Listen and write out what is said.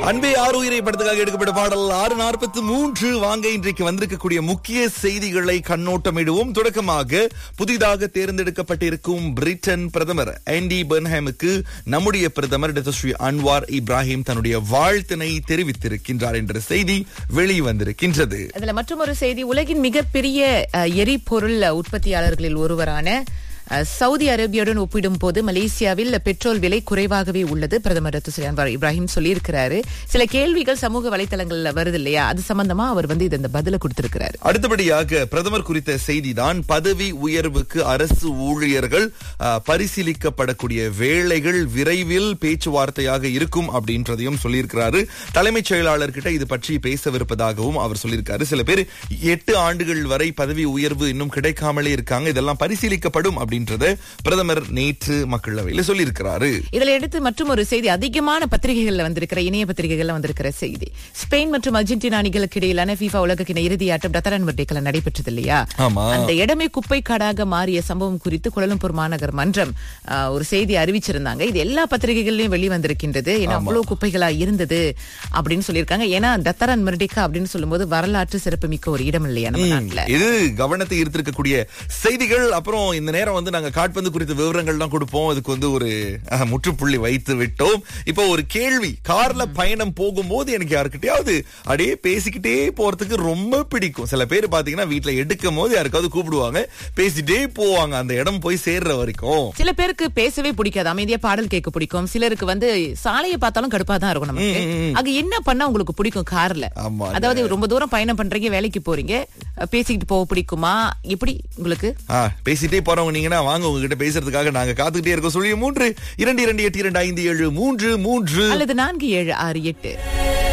அன்பே ஆறு உயிரை படத்துக்காக எடுக்கப்பட்ட பாடல் ஆறு நாற்பத்தி மூன்று வாங்க இன்றைக்கு வந்திருக்கக்கூடிய முக்கிய செய்திகளை கண்ணோட்டமிடுவோம் தொடக்கமாக புதிதாக தேர்ந்தெடுக்கப்பட்டிருக்கும் பிரிட்டன் பிரதமர் ஆண்டி பெர்ன்ஹாமுக்கு நம்முடைய பிரதமர் டாக்டர் ஸ்ரீ அன்வார் இப்ராஹிம் தன்னுடைய வாழ்த்தினை தெரிவித்திருக்கின்றார் என்ற செய்தி வெளிவந்திருக்கின்றது அதுல மற்றொரு செய்தி உலகின் மிகப்பெரிய அஹ், எரிபொருள் உற்பத்தியாளர்களில் ஒருவரான அஹ், சவுதி அரேபியாவுடன் ஒப்பிடும் போது மலேசியாவில் பெட்ரோல் விலை குறைவாகவே உள்ளது பிரதமர் ரத்து ஸ்ரீ அன்வார் இப்ராஹிம் சொல்லியிருக்கிறாரு சில கேள்விகள் சமூக வலைத்தளங்கள்ல வருது இல்லையா அது சம்பந்தமா அவர் வந்து இந்த பதில கொடுத்திருக்கிறாரு அடுத்தபடியாக பிரதமர் குறித்த செய்திதான் பதவி உயர்வுக்கு அரசு ஊழியர்கள் அஹ், பரிசீலிக்கப்படக்கூடிய வேளைகள் விரைவில் பேச்சுவார்த்தையாக இருக்கும் அப்படின்றதையும் சொல்லியிருக்கிறாரு தலைமைச் செயலாளர் கிட்ட இது பற்றி பேசவிருப்பதாகவும் அவர் சொல்லியிருக்காரு சில பேர் எட்டு ஆண்டுகள் வரை பதவி உயர்வு இன்னும் கிடைக்காமலே இருக்காங்க இதெல்லாம் பரிசீலிக்கப்படும் அப்படின்றத பிரதமர் நேற்று மக்களவையில சொல்லியிருக்கிறாரு இதுல எடுத்து மற்றும் ஒரு செய்தி அதிகமான பத்திரிகைகள்ல வந்திருக்கிற இணைய பத்திரிகைகள்ல வந்திருக்கிற செய்தி ஸ்பெயின் மற்றும் அர்ஜென்டினா அணிகளுக்கு இடையிலான FIFA உலகக்கிண இறுதி ஆட்டம் டத்தரன் வர்டேக்கல நடைபெற்றது இல்லையா ஆமா. அந்த இடமே குப்பை காடாக மாறிய சம்பவம் குறித்து குலலம்பூர் மாநகர் மன்றம் ஆ, ஒரு செய்தி அறிவிச்சிருந்தாங்க இது எல்லா பத்திரிகைகள்லயும் வெளிவந்திருக்கின்றது ஏன்னா அவ்வளவு குப்பைகளா இருந்தது அப்படின்னு சொல்லியிருக்காங்க ஏன்னா தத்தரன் மர்டிகா அப்படின்னு சொல்லும்போது வரலாற்று சிறப்புமிக்க ஒரு இடம் இல்லையா நம்ம நாட்டுல இது கவனத்தை ஈர்த்திருக்கக்கூடிய செய்திகள் அப்புறம் இந்த நேரம் வந்து நாங்க காட்பந்து குறித்த விவரங்கள்லாம் கொடுப்போம் இதுக்கு வந்து ஒரு அஹ், முற்றுப்புள்ளி வைத்து விட்டோம் இப்போ ஒரு கேள்வி கார்ல பயணம் போகும்போது எனக்கு யாருக்கிட்டயாவது அப்படியே பேசிக்கிட்டே போறதுக்கு ரொம்ப பிடிக்கும் சில பேர் பாத்தீங்கன்னா வீட்டுல எடுக்கும் போது யாருக்காவது கூப்பிடுவாங்க பேசிட்டே போவாங்க அந்த இடம் போய் சேர்ற வரைக்கும் சில பேருக்கு பேசவே பிடிக்காது அமைதியா பாடல் கேட்க பிடிக்கும் சிலருக்கு வந்து சாலையை பார்த்தாலும் கடுப்பா தான் இருக்கும் நமக்கு அங்க என்ன பண்ணா உங்களுக்கு பிடிக்கும் கார்ல ஆமா, அதாவது ரொம்ப தூரம் பயணம் பண்றீங்க வேலைக்கு போறீங்க அஹ் பேசிக்கிட்டு போக பிடிக்குமா எப்படி உங்களுக்கு ஆ, பேசிட்டே போறவங்க நீங்கன்னா வாங்க உங்ககிட்ட பேசுறதுக்காக நாங்க காத்துக்கிட்டே இருக்கோம் சொல்லி மூன்று இரண்டு இரண்டு எட்டு இரண்டு ஐந்து ஏழு மூன்று மூன்று அல்லது நான்கு ஏழு ஆறு எட்டு